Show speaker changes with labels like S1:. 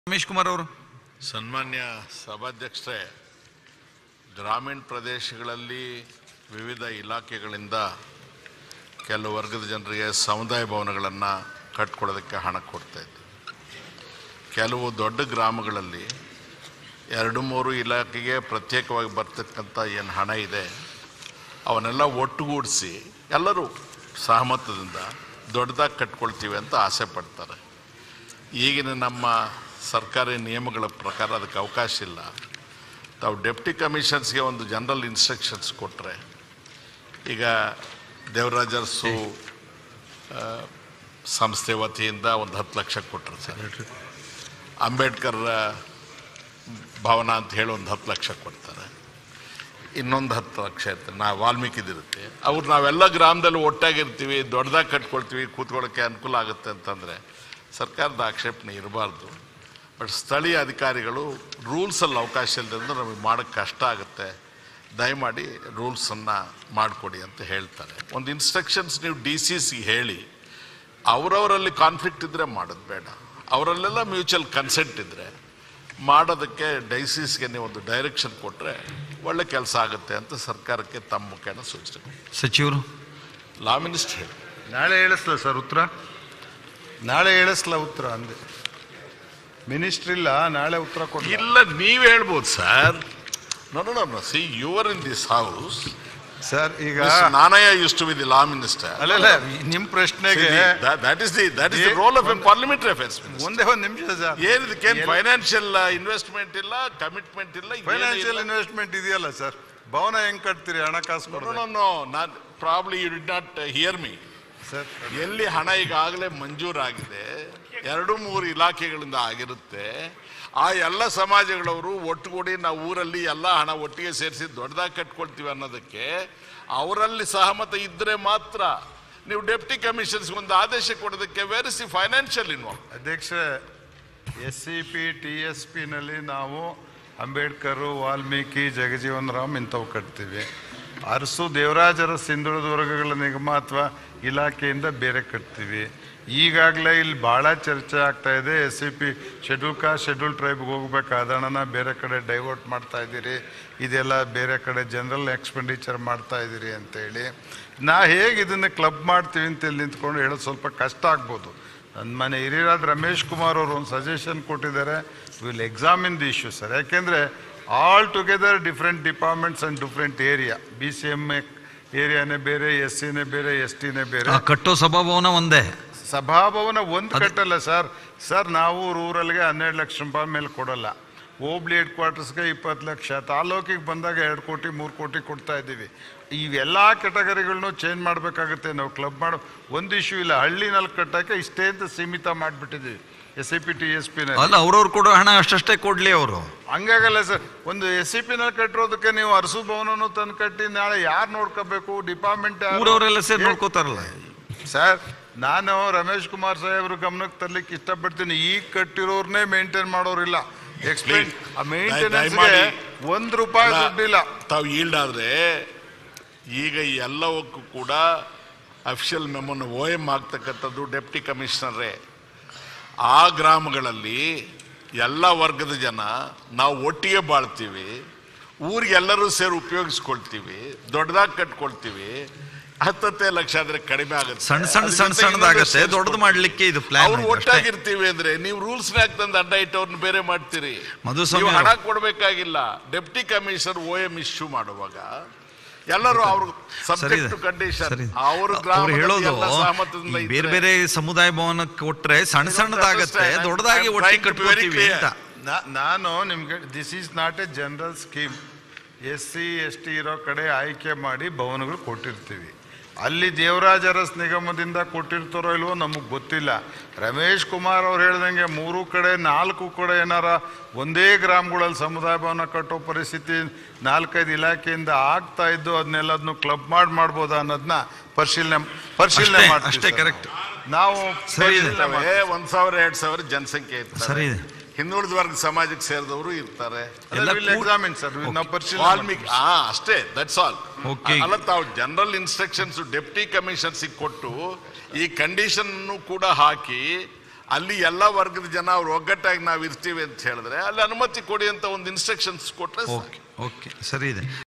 S1: ರಮೇಶ್ ಕುಮಾರ್ ಅವರು
S2: ಸನ್ಮಾನ್ಯ ಸಭಾಧ್ಯಕ್ಷರೇ ಗ್ರಾಮೀಣ ಪ್ರದೇಶಗಳಲ್ಲಿ ವಿವಿಧ ಇಲಾಖೆಗಳಿಂದ ಕೆಲವು ವರ್ಗದ ಜನರಿಗೆ ಸಮುದಾಯ ಭವನಗಳನ್ನು ಕಟ್ಕೊಡೋದಕ್ಕೆ ಹಣ ಕೊಡ್ತಾ ಇದ್ದೆ ಕೆಲವು ದೊಡ್ಡ ಗ್ರಾಮಗಳಲ್ಲಿ ಎರಡು ಮೂರು ಇಲಾಖೆಗೆ ಪ್ರತ್ಯೇಕವಾಗಿ ಬರ್ತಕ್ಕಂಥ ಏನು ಹಣ ಇದೆ ಅವನ್ನೆಲ್ಲ ಒಟ್ಟುಗೂಡಿಸಿ ಎಲ್ಲರೂ ಸಹಮತದಿಂದ ದೊಡ್ಡದಾಗಿ ಕಟ್ಕೊಳ್ತೀವಿ ಅಂತ ಆಸೆ ಪಡ್ತಾರೆ ಈಗಿನ ನಮ್ಮ ಸರ್ಕಾರಿ ನಿಯಮಗಳ ಪ್ರಕಾರ ಅದಕ್ಕೆ ಅವಕಾಶ ಇಲ್ಲ ತಾವು ಡೆಪ್ಟಿ ಕಮಿಷನ್ಸ್ಗೆ ಒಂದು ಜನರಲ್ ಇನ್ಸ್ಟ್ರಕ್ಷನ್ಸ್ ಕೊಟ್ಟರೆ ಈಗ ದೇವರಾಜರ್ಸು ಆ, ಸಂಸ್ಥೆ ವತಿಯಿಂದ ಒಂದು ಹತ್ತು ಲಕ್ಷ ಕೊಟ್ಟರು ಸರ್ ಅಂಬೇಡ್ಕರ್ ಆ, ಭವನ ಅಂತ ಹೇಳಿ ಒಂದು ಹತ್ತು ಲಕ್ಷ ಕೊಡ್ತಾರೆ ಇನ್ನೊಂದು ಹತ್ತು ಲಕ್ಷ ಇರ್ತದೆ ನಾ ವಾಲ್ಮೀಕಿದಿರುತ್ತೆ ಅವ್ರು ನಾವೆಲ್ಲ ಗ್ರಾಮದಲ್ಲಿ ಒಟ್ಟಾಗಿರ್ತೀವಿ ದೊಡ್ಡದಾಗಿ ಕಟ್ಕೊಳ್ತೀವಿ ಕೂತ್ಕೊಳ್ಳೋಕ್ಕೆ ಅನುಕೂಲ ಆಗುತ್ತೆ ಅಂತಂದರೆ ಸರ್ಕಾರದ ಆಕ್ಷೇಪಣೆ ಇರಬಾರ್ದು ಬಟ್ ಸ್ಥಳೀಯ ಅಧಿಕಾರಿಗಳು ರೂಲ್ಸಲ್ಲಿ ಅವಕಾಶ ಇಲ್ಲದ್ರಿಂದ ನಮಗೆ ಮಾಡೋಕ್ಕೆ ಕಷ್ಟ ಆಗುತ್ತೆ ದಯಮಾಡಿ ರೂಲ್ಸನ್ನು ಮಾಡಿಕೊಡಿ ಅಂತ ಹೇಳ್ತಾರೆ ಒಂದು ಇನ್ಸ್ಟ್ರಕ್ಷನ್ಸ್ ನೀವು ಡಿ ಸಿ ಸಿ ಹೇಳಿ ಅವರವರಲ್ಲಿ ಕಾನ್ಫ್ಲಿಕ್ಟ್ ಇದ್ದರೆ ಮಾಡೋದು ಬೇಡ ಅವರಲ್ಲೆಲ್ಲ ಮ್ಯೂಚುವಲ್ ಕನ್ಸೆಂಟ್ ಇದ್ದರೆ ಮಾಡೋದಕ್ಕೆ ಡೈಸಿಸ್ಗೆ ನೀವು ಒಂದು ಡೈರೆಕ್ಷನ್ ಕೊಟ್ಟರೆ ಒಳ್ಳೆ ಕೆಲಸ ಆಗುತ್ತೆ ಅಂತ ಸರ್ಕಾರಕ್ಕೆ ತಮ್ಮ ಮುಖೇನ ಸೂಚನೆ
S1: ಸಚಿವರು
S2: ಲಾ ಮಿನಿಸ್ಟರ್ ಹೇಳಿ
S3: ನಾಳೆ ಹೇಳಿಸ್ಲ ಸರ್ ಉತ್ತರ ನಾಳೆ ಹೇಳಿಸ್ಲ ಉತ್ತರ ಅಂದೆ ಮಿನಿಸ್ಟ್ರ್ ಇಲ್ಲ ನಾಳೆ ಉತ್ತರ ಕೊಡಿ
S2: ಇಲ್ಲ ನೀವು ಹೇಳ್ಬೋದು sir no no no see you are in this house
S3: sir ಈಗ
S2: ನಾನಯ್ಯ use to be the law minister
S3: ಅಲ್ಲಲ್ಲ ನಿಮ್ ಪ್ರಶ್ನೆಗೆ
S2: that is the that is the role of a parliamentary affairs
S3: ಒಂದೇ ಒಂದು ನಿಮಿಷ ಸರ್
S2: ಏನಿದಕ್ಕೆ ಫೈನಾನ್ಷಿಯಲ್ ಇನ್ವೆಸ್ಟ್ಮೆಂಟ್ ಇಲ್ಲ ಕಮಿಟ್ಮೆಂಟ್ ಇಲ್ಲ
S3: ಫೈನಾನ್ಷಿಯಲ್ ಇನ್ವೆಸ್ಟ್ಮೆಂಟ್ ಇದೆಯಲ್ಲ ಸರ್ ಭವನ ಹೆಂಗ್ ಕಟ್ತೀರಿ ಹಣಕಾಸು
S2: ನೋ
S3: ಕೊಡೋದು
S2: ನೋ ನೋ ನಾನು probably you did not hear me
S3: sir
S2: ಎಲ್ಲಿ ಹಣ ಈಗಾಗಲೇ ಮಂಜೂರಾಗಿದೆ ಎರಡು ಮೂರು ಇಲಾಖೆಗಳಿಂದ ಆಗಿರುತ್ತೆ ಆ ಎಲ್ಲ ಸಮಾಜಗಳವರು ಒಟ್ಟುಗೂಡಿ ನಾವು ಊರಲ್ಲಿ ಎಲ್ಲ ಹಣ ಒಟ್ಟಿಗೆ ಸೇರಿಸಿ ದೊಡ್ಡದಾಗಿ ಕಟ್ಕೊಳ್ತೀವಿ ಅನ್ನೋದಕ್ಕೆ ಅವರಲ್ಲಿ ಸಹಮತ ಇದ್ದರೆ ಮಾತ್ರ ನೀವು ಡೆಪ್ಟಿ ಕಮಿಷನ್ಸ್ ಒಂದು ಆದೇಶ ಕೊಡೋದಕ್ಕೆ ವೆರಿಸಿ ಫೈನಾನ್ಷಿಯಲ್ ಇನ್ವಾಲ್ವ್
S3: ಅಧ್ಯಕ್ಷ S C P T S ಪಿನಲ್ಲಿ ನಾವು ಅಂಬೇಡ್ಕರ್ ವಾಲ್ಮೀಕಿ ಜಗಜೀವನ್ ರಾಮ್ ಇಂಥವು ಕಟ್ತೀವಿ ಅರಸು ದೇವರಾಜರ ಹಿಂದುಳಿದ ವರ್ಗಗಳ ನಿಗಮ ಅಥವಾ ಇಲಾಖೆಯಿಂದ ಬೇರೆ ಕಟ್ತೀವಿ ಈಗಾಗಲೇ ಇಲ್ಲಿ ಭಾಳ ಚರ್ಚೆ ಆಗ್ತಾ ಇದೆ S C P schedule caste schedule ಟ್ರೈಬ್ಗೆ ಹೋಗ್ಬೇಕು ಅದನ್ನ ಬೇರೆ ಕಡೆ ಡೈವರ್ಟ್ ಮಾಡ್ತಾ ಇದ್ದೀರಿ ಇದೆಲ್ಲ ಬೇರೆ ಕಡೆ ಜನರಲ್ ಎಕ್ಸ್ಪೆಂಡಿಚರ್ ಮಾಡ್ತಾ ಇದ್ದೀರಿ ಅಂತೇಳಿ ನಾ ಹೇಗೆ ಇದನ್ನು ಕ್ಲಬ್ ಮಾಡ್ತೀವಿ ಅಂತ ಇಲ್ಲಿ ನಿಂತ್ಕೊಂಡು ಹೇಳೋದು ಸ್ವಲ್ಪ ಕಷ್ಟ ಆಗ್ಬೋದು ನನ್ನ ಮನೆ ಹಿರಿಯರಾದ ರಮೇಶ್ ಕುಮಾರ್ ಅವರು ಒಂದು ಸಜೆಷನ್ ಕೊಟ್ಟಿದ್ದಾರೆ will examine the issue sir ಯಾಕೆಂದರೆ all together different departments and different area B C M ಏರಿಯಾನೇ ಬೇರೆ ಎಸ್ ಸಿನೇ ಬೇರೆ ಎಸ್ ಟಿನೇ ಬೇರೆ
S1: ಆ ಕಟ್ಟೋ ಸಭಾಭವನ ಒಂದೇ
S3: ಸಭಾಭವನ ಒಂದು
S1: ಅದೇ-
S3: ಕಟ್ಟಲ್ಲ ಸರ್ ಸರ್ ನಾವು ರೂರಲ್ಗೆ ಹನ್ನೆರಡು ಲಕ್ಷ ರೂಪಾಯಿ ಮೇಲೆ ಕೊಡಲ್ಲ ಹೋಬ್ಳಿ ಹೆಡ್ ಕ್ವಾರ್ಟರ್ಸ್ಗೆ ಇಪ್ಪತ್ತು ಲಕ್ಷ ತಾಲೂಕಿಗೆ ಬಂದಾಗ ಎರಡು ಕೋಟಿ ಮೂರು ಕೋಟಿ ಕೊಡ್ತಾ ಇದ್ದೀವಿ ಇವೆಲ್ಲ ಕೆಟಗರಿಗಳನ್ನೂ ಚೇಂಜ್ ಮಾಡಬೇಕಾಗುತ್ತೆ ನಾವು ಕ್ಲಬ್ ಮಾಡೋ ಒಂದು ಇಶ್ಯೂ ಇಲ್ಲ ಹಳ್ಳಿನಲ್ಲಿ ಕಟ್ಟೋಕ್ಕೆ ಇಷ್ಟೇ ಅಂತ ಸೀಮಿತ ಮಾಡಿಬಿಟ್ಟಿದ್ದೀವಿ S C P T S ಪಿನ
S1: ಅಲ್ಲ ಅವ್ರವ್ರು ಕೊಡೋ ಹಣ ಅಷ್ಟಷ್ಟೇ ಕೊಡ್ಲಿ ಅವರು
S3: ಹಂಗಾಗಲ್ಲ ಸರ್ ಒಂದು ಎಸ್ ಸಿ ಪಿನಲ್ಲಿ ಕಟ್ಟಿರೋದಕ್ಕೆ ನೀವು ಅರಸು ಭವನನು ತಂದು ಕಟ್ಟಿ ನಾಳೆ ಯಾರು ನೋಡ್ಕೋಬೇಕು ಡಿಪಾರ್ಟ್ಮೆಂಟ್
S1: ಊರವರೆಲ್ಲ ಸೇರಿ ನೋಡ್ಕೋತಾರಲ್ಲ
S3: ಸರ್ ನಾನು ರಮೇಶ್ ಕುಮಾರ್ ಸಾಹೇಬ್ರ ಗಮನಕ್ಕೆ ತರ್ಲಿಕ್ಕೆ ಇಷ್ಟಪಡ್ತೀನಿ ಈಗ ಕಟ್ಟಿರೋರ್ನೇ ಮೇಂಟೈನ್ ಮಾಡೋರಿಲ್ಲ ಎಕ್ಸ್ಪ್ಲೇನ್ ಆ ಮೇಂಟೆನೆನ್ಸ್ಗೆ
S2: ದಯಮಾಡಿ.
S3: ಒಂದು ರೂಪಾಯಿ ದುಡ್ಡಿಲ್ಲ
S2: ತಾವು ಈಲ್ಡ್ ಆದರೆ ಈಗ ಈ ಎಲ್ಲವಕ್ಕೂ ಕೂಡ ಅಫಿಷಿಯಲ್ ಮೆಮೊನ ಓ ಎಮ್ ಆಗ್ತಕ್ಕಂಥದ್ದು ಡೆಪ್ಟಿ ಕಮಿಷನರೇ ಆ ಗ್ರಾಮಗಳಲ್ಲಿ ಎಲ್ಲ ವರ್ಗದ ಜನ ನಾವು ಒಟ್ಟಿಗೆ ಬಾಳ್ತೀವಿ ಊರಿಗೆ ಎಲ್ಲರೂ ಸೇರಿ ಉಪಯೋಗಿಸ್ಕೊಳ್ತೀವಿ ದೊಡ್ಡದಾಗಿ ಕಟ್ಕೊಳ್ತೀವಿ ಹತ್ತತ್ತೆ ಲಕ್ಷ ಆದ್ರೆ ಕಡಿಮೆ ಆಗುತ್ತೆ
S1: ಸಣ್ಣ ಸಣ್ಣ
S2: ಅದ್ರ
S1: ಸಣ್ಣ
S2: ಜೊತೆಗೆ
S1: ಸಣ್ಣದಾಗತ್ತೆ
S2: ಇನ್ನೊಂದು
S1: ದೊಡ್ಡದು ಮಾಡ್ಲಿಕ್ಕೆ ಇದು ಪ್ಲಾನ್
S2: ಅವ್ರು ಒಟ್ಟಾಗಿರ್ತೀವಿ ಅಂದ್ರೆ ನೀವು ರೂಲ್ಸ್ ತಂದು ಅಡ್ಡ ಇಟ್ಟವ್ರನ್ನ ಬೇರೆ ಮಾಡ್ತೀರಿ
S1: ಮಧುಸ್ವಾಮಿ
S2: ನೀವು ಹಣ
S1: ಅವರು.
S2: ಕೊಡ್ಬೇಕಾಗಿಲ್ಲ deputy commissioner O M issue ಮಾಡುವಾಗ ಎಲ್ಲರೂ ಅವ್ರ ಸಬ್ಜೆಕ್ಟ್ ಟು ಕಂಡೀಷನ್
S1: ಸರಿ
S2: ಅವರು
S1: ಅವ್ರು ಹೇಳೋದು
S2: ಸಹಮತದಿಂದ
S1: ಈ ಬೇರೆ
S2: ಇದ್ರೆ-
S1: ಬೇರೆ ಸಮುದಾಯ ಭವನಕ್ಕೆ ಕೊಟ್ರೆ ಸಣ್ಣ ಸಣ್ಣದಾಗತ್ತೆ
S2: I'm-
S1: ದೊಡ್ಡದಾಗಿ
S2: I'm
S1: ಒಟ್ಟಿಗೆ
S2: trying to be very
S1: ಕಟ್ಕೋತೀವಿ
S2: clear.
S1: ಅಂತ
S3: ನಾ- ನಾನು ನಿಮ್ಗೆ this is not a general scheme S C S T ಇರೋ ಕಡೆ ಆಯ್ಕೆ ಮಾಡಿ ಭವನಗಳು ಕೊಟ್ಟಿರ್ತೀವಿ ಅಲ್ಲಿ ದೇವರಾಜ ಅರಸ್ ನಿಗಮದಿಂದ ಕೊಟ್ಟಿರ್ತಾರೋ ಇಲ್ವೋ ನಮಗೆ ಗೊತ್ತಿಲ್ಲ ರಮೇಶ್ ಕುಮಾರ್ ಅವ್ರು ಹೇಳ್ದಂಗೆ ಮೂರು ಕಡೆ ನಾಲ್ಕು ಕಡೆ ಏನಾರ ಒಂದೇ ಗ್ರಾಮಗಳಲ್ಲಿ ಸಮುದಾಯ ಭವನ ಕಟ್ಟೋ ಪರಿಸ್ಥಿತಿ ನಾಲ್ಕೈದು ಇಲಾಖೆಯಿಂದ ಆಗ್ತಾ ಇದ್ದು ಅದನ್ನೆಲ್ಲದನ್ನು ಕ್ಲಬ್ ಮಾಡಿ ಮಾಡ್ಬೋದಾ ಅನ್ನೋದನ್ನ ಪರಿಶೀಲನೆ ಪರಿಶೀಲನೆ
S1: ಅಷ್ಟೇ,
S3: ಮಾಡ್ತೀವಿ
S1: ಅಷ್ಟೇ
S3: ಸರ್
S1: correct.
S3: ನಾವು
S1: ಸರಿ ಇದೆ.
S3: ಪರಿಶೀಲನೆ ಮಾಡ್ತೀವಿ.
S2: ಏ, ಒಂದ್ ಸಾವಿರ ಎರಡ್ ಸಾವಿರ ಜನಸಂಖ್ಯೆ
S1: ಸರಿ
S2: ಇರ್ತಾರೆ
S1: ಇದೆ.
S2: ಹಿಂದುಳಿದ ವರ್ಗ ಸಮಾಜಕ್ಕೆ ಸೇರಿದವರು ಇರ್ತಾರೆ
S1: ಎಲ್ಲ
S3: ವಿಲ್
S1: ಕೂಡ್-
S3: ಎಕ್ಸಾಮಿನ್ ಸರ್ ನಾವು ಪರಿಶೀಲನೆ
S2: ವಾಲ್ಮೀಕಿ ಹಾ ಅಷ್ಟೇ ದಟ್ಸ್ ಆಲ್
S1: Okay.
S2: ಅಲ್ಲ ತಾವು ಜನರಲ್ ಇನ್ಸ್ಟ್ರಕ್ಷನ್ಸ್ ಡೆಪ್ಟಿ ಕಮಿಷನ್ಸ್ ಕೊಟ್ಟು ಈ ಕಂಡೀಷನ್ ಕೂಡ ಹಾಕಿ ಅಲ್ಲಿ ಎಲ್ಲ ವರ್ಗದ ಜನ ಅವ್ರು ಒಗ್ಗಟ್ಟಾಗಿ ನಾವು ಇರ್ತೀವಿ ಅಂತ ಹೇಳಿದ್ರೆ ಅಲ್ಲಿ ಅನುಮತಿ ಕೊಡಿ ಅಂತ ಒಂದು ಇನ್ಸ್ಟ್ರಕ್ಷನ್ಸ್ ಕೊಟ್ರೆ ಸಾಕು.
S1: ಓಕೆ ಓಕೆ ಸರಿ ಇದೆ